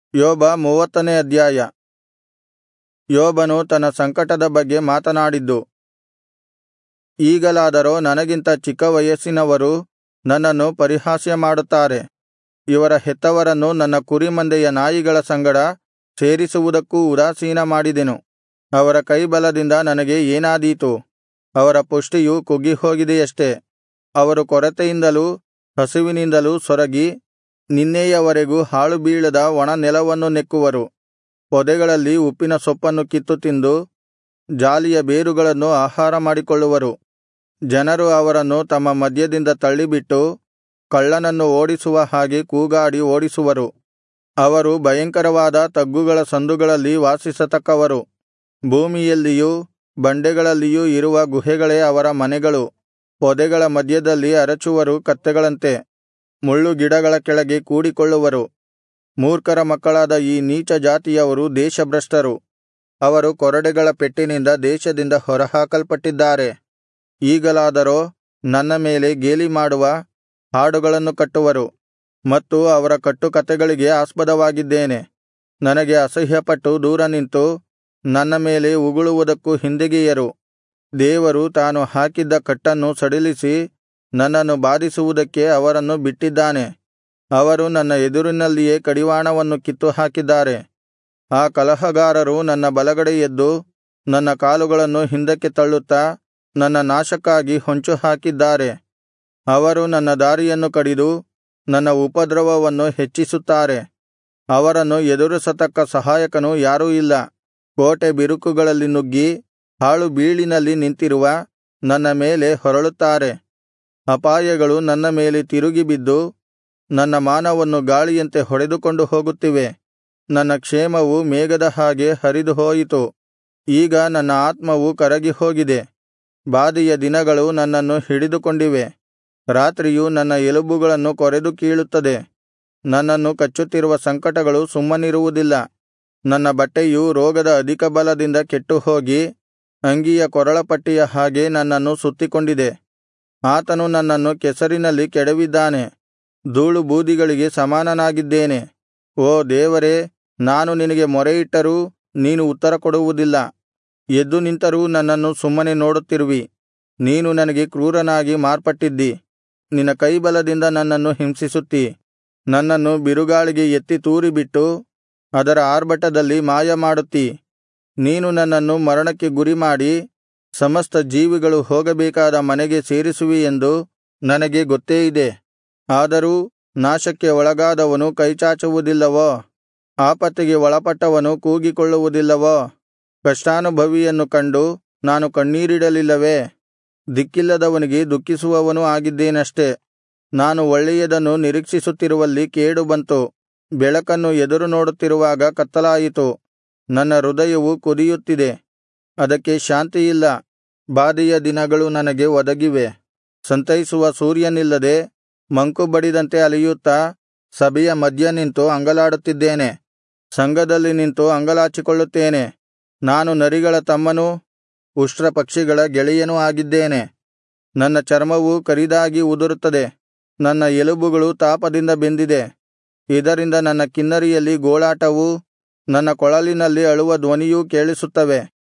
ಯೋಬ ಮೂವತ್ತನೇ ಅಧ್ಯಾಯ ಯೋಬನು ತನ್ನ ಸಂಕಟದ ಬಗ್ಗೆ ಮಾತನಾಡಿದ್ದು ಈಗಲಾದರೋ ನನಗಿಂತ ಚಿಕ್ಕ ವಯಸ್ಸಿನವರು ನನ್ನನ್ನು ಪರಿಹಾಸ್ಯ ಮಾಡುತ್ತಾರೆ ಇವರ ಹೆತ್ತವರನ್ನು ನನ್ನ ಕುರಿಮಂದೆಯ ನಾಯಿಗಳ ಸಂಗಡ ಸೇರಿಸುವುದಕ್ಕೂ ಉದಾಸೀನ ಮಾಡಿದೆನು ಅವರ ಕೈಬಲದಿಂದ ನನಗೆ ಏನಾದೀತು ಅವರ ಪುಷ್ಟಿಯು ಕುಗ್ಗಿಹೋಗಿದೆಯಷ್ಟೆ ಅವರು ಕೊರತೆಯಿಂದಲೂ ಹಸಿವಿನಿಂದಲೂ ಸೊರಗಿ ನಿನ್ನೆಯವರೆಗೂ ಹಾಳುಬೀಳದ ಒಣನೆಲವನ್ನು ನೆಕ್ಕುವರು ಪೊದೆಗಳಲ್ಲಿ ಉಪ್ಪಿನ ಸೊಪ್ಪನ್ನು ಕಿತ್ತು ತಿಂದು ಜಾಲಿಯ ಬೇರುಗಳನ್ನು ಆಹಾರ ಮಾಡಿಕೊಳ್ಳುವರು ಜನರು ಅವರನ್ನು ತಮ್ಮ ಮಧ್ಯದಿಂದ ತಳ್ಳಿಬಿಟ್ಟು ಕಳ್ಳನನ್ನು ಓಡಿಸುವ ಹಾಗೆ ಕೂಗಾಡಿ ಓಡಿಸುವರು ಅವರು ಭಯಂಕರವಾದ ತಗ್ಗುಗಳ ಸಂದುಗಳಲ್ಲಿ ವಾಸಿಸತಕ್ಕವರು ಭೂಮಿಯಲ್ಲಿಯೂ ಬಂಡೆಗಳಲ್ಲಿಯೂ ಇರುವ ಗುಹೆಗಳೇ ಅವರ ಮನೆಗಳು ಪೊದೆಗಳ ಮಧ್ಯದಲ್ಲಿ ಅರಚುವರು ಕತ್ತೆಗಳಂತೆ ಮುಳ್ಳುಗಿಡಗಳ ಕೆಳಗೆ ಕೂಡಿಕೊಳ್ಳುವರು ಮೂರ್ಖರ ಮಕ್ಕಳಾದ ಈ ನೀಚ ಜಾತಿಯವರು ದೇಶಭ್ರಷ್ಟರು ಅವರು ಕೊರಡೆಗಳ ಪೆಟ್ಟಿನಿಂದ ದೇಶದಿಂದ ಹೊರಹಾಕಲ್ಪಟ್ಟಿದ್ದಾರೆ ಈಗಲಾದರೋ ನನ್ನ ಮೇಲೆ ಗೇಲಿಮಾಡುವ ಹಾಡುಗಳನ್ನು ಕಟ್ಟುವರು ಮತ್ತು ಅವರ ಕಟ್ಟುಕಥೆಗಳಿಗೆ ಆಸ್ಪದವಾಗಿದ್ದೇನೆ ನನಗೆ ಅಸಹ್ಯಪಟ್ಟು ದೂರ ನಿಂತು ನನ್ನ ಮೇಲೆ ಉಗುಳುವುದಕ್ಕೂ ಹಿಂದೆಗೆಯರು ದೇವರು ತಾನು ಹಾಕಿದ್ದ ಕಟ್ಟನ್ನು ಸಡಿಲಿಸಿ ನನ್ನನ್ನು ಬಾಧಿಸುವುದಕ್ಕೆ ಅವರನ್ನು ಬಿಟ್ಟಿದ್ದಾನೆ ಅವರು ನನ್ನ ಎದುರಿನಲ್ಲಿಯೇ ಕಡಿವಾಣವನ್ನು ಕಿತ್ತುಹಾಕಿದ್ದಾರೆ ಆ ಕಲಹಗಾರರು ನನ್ನ ಬಲಗಡೆ ಎದ್ದು ನನ್ನ ಕಾಲುಗಳನ್ನು ಹಿಂದಕ್ಕೆ ತಳ್ಳುತ್ತಾ ನನ್ನ ನಾಶಕ್ಕಾಗಿ ಹೊಂಚು ಹಾಕಿದ್ದಾರೆ ಅವರು ನನ್ನ ದಾರಿಯನ್ನು ಕಡಿದು ನನ್ನ ಉಪದ್ರವವನ್ನು ಹೆಚ್ಚಿಸುತ್ತಾರೆ ಅವರನ್ನು ಎದುರಿಸತಕ್ಕ ಸಹಾಯಕನು ಯಾರೂ ಇಲ್ಲ ಕೋಟೆ ಬಿರುಕುಗಳಲ್ಲಿ ನುಗ್ಗಿ ಹಾಳು ಬೀಳಿನಲ್ಲಿ ನಿಂತಿರುವ ನನ್ನ ಮೇಲೆ ಹೊರಳುತ್ತಾರೆ ಅಪಾಯಗಳು ನನ್ನ ಮೇಲೆ ತಿರುಗಿ ಬಿದ್ದು ನನ್ನ ಮಾನವನ್ನು ಗಾಳಿಯಂತೆ ಹೊಡೆದುಕೊಂಡು ಹೋಗುತ್ತಿವೆ ನನ್ನ ಕ್ಷೇಮವು ಮೇಘದ ಹಾಗೆ ಹರಿದು ಹೋಯಿತು ಈಗ ನನ್ನ ಆತ್ಮವು ಕರಗಿ ಹೋಗಿದೆ ಬಾಧೆಯ ದಿನಗಳು ನನ್ನನ್ನು ಹಿಡಿದುಕೊಂಡಿವೆ ರಾತ್ರಿಯು ನನ್ನ ಎಲುಬುಗಳನ್ನು ಕೊರೆದು ಕೀಳುತ್ತದೆ ನನ್ನನ್ನು ಕಚ್ಚುತ್ತಿರುವ ಸಂಕಟಗಳು ಸುಮ್ಮನಿರುವುದಿಲ್ಲ ನನ್ನ ಬಟ್ಟೆಯು ರೋಗದ ಅಧಿಕ ಬಲದಿಂದ ಕೆಟ್ಟುಹೋಗಿ ಅಂಗಿಯ ಕೊರಳಪಟ್ಟಿಯ ಹಾಗೆ ನನ್ನನ್ನು ಸುತ್ತಿಕೊಂಡಿದೆ ಆತನು ನನ್ನನ್ನು ಕೆಸರಿನಲ್ಲಿ ಕೆಡವಿದ್ದಾನೆ ಧೂಳು ಬೂದಿಗಳಿಗೆ ಸಮಾನನಾಗಿದ್ದೇನೆ ಓ ದೇವರೇ ನಾನು ನಿನಗೆ ಮೊರೆಯಿಟ್ಟರೂ ನೀನು ಉತ್ತರಕೊಡುವುದಿಲ್ಲ ಎದ್ದು ನಿಂತರೂ ನನ್ನನ್ನು ಸುಮ್ಮನೆ ನೋಡುತ್ತಿರುವಿ ನೀನು ನನಗೆ ಕ್ರೂರನಾಗಿ ಮಾರ್ಪಟ್ಟಿದ್ದಿ ನಿನ್ನ ಕೈಬಲದಿಂದ ನನ್ನನ್ನು ಹಿಂಸಿಸುತ್ತೀ ನನ್ನನ್ನು ಬಿರುಗಾಳಿಗೆ ಎತ್ತಿ ತೂರಿಬಿಟ್ಟು ಅದರ ಆರ್ಭಟದಲ್ಲಿ ಮಾಯಮಾಡುತ್ತೀ ನೀನು ನನ್ನನ್ನು ಮರಣಕ್ಕೆ ಗುರಿಮಾಡಿ ಸಮಸ್ತ ಜೀವಿಗಳು ಹೋಗಬೇಕಾದ ಮನೆಗೆ ಸೇರಿಸುವಿಯೆಂದು ನನಗೆ ಗೊತ್ತೇ ಇದೆ ಆದರೂ ನಾಶಕ್ಕೆ ಒಳಗಾದವನು ಕೈಚಾಚುವುದಿಲ್ಲವೋ ಆಪತ್ತಿಗೆ ಒಳಪಟ್ಟವನು ಕೂಗಿಕೊಳ್ಳುವುದಿಲ್ಲವೋ ಕಷ್ಟಾನುಭವಿಯನ್ನು ಕಂಡು ನಾನು ಕಣ್ಣೀರಿಡಲಿಲ್ಲವೇ ದಿಕ್ಕಿಲ್ಲದವನಿಗೆ ದುಃಖಿಸುವವನೂ ಆಗಿದ್ದೇನಷ್ಟೆ ನಾನು ಒಳ್ಳೆಯದನ್ನು ನಿರೀಕ್ಷಿಸುತ್ತಿರುವಲ್ಲಿ ಕೇಡು ಬಂತು ಬೆಳಕನ್ನು ಎದುರು ನೋಡುತ್ತಿರುವಾಗ ಕತ್ತಲಾಯಿತು ನನ್ನ ಹೃದಯವು ಕುದಿಯುತ್ತಿದೆ ಅದಕ್ಕೆ ಶಾಂತಿಯಿಲ್ಲ ಬಾಧೆಯ ದಿನಗಳು ನನಗೆ ಒದಗಿವೆ ಸಂತೈಸುವ ಸೂರ್ಯನಿಲ್ಲದೆ ಮಂಕು ಬಡಿದಂತೆ ಅಲೆಯುತ್ತಾ ಸಭೆಯ ಮಧ್ಯ ನಿಂತು ಅಂಗಲಾಡುತ್ತಿದ್ದೇನೆ ಸಂಘದಲ್ಲಿ ನಿಂತು ಅಂಗಲಾಚಿಕೊಳ್ಳುತ್ತೇನೆ ನಾನು ನರಿಗಳ ತಮ್ಮನೂ ಉಷ್ಟ್ರಪಕ್ಷಿಗಳ ಗೆಳೆಯನೂ ಆಗಿದ್ದೇನೆ ನನ್ನ ಚರ್ಮವು ಕರಿದಾಗಿ ಉದುರುತ್ತದೆ ನನ್ನ ಎಲುಬುಗಳು ತಾಪದಿಂದ ಬೆಂದಿದೆ ಇದರಿಂದ ನನ್ನ ಕಿನ್ನರಿಯಲ್ಲಿ ಗೋಳಾಟವೂ ನನ್ನ ಕೊಳಲಿನಲ್ಲಿ ಅಳುವ ಧ್ವನಿಯೂ ಕೇಳಿಸುತ್ತವೆ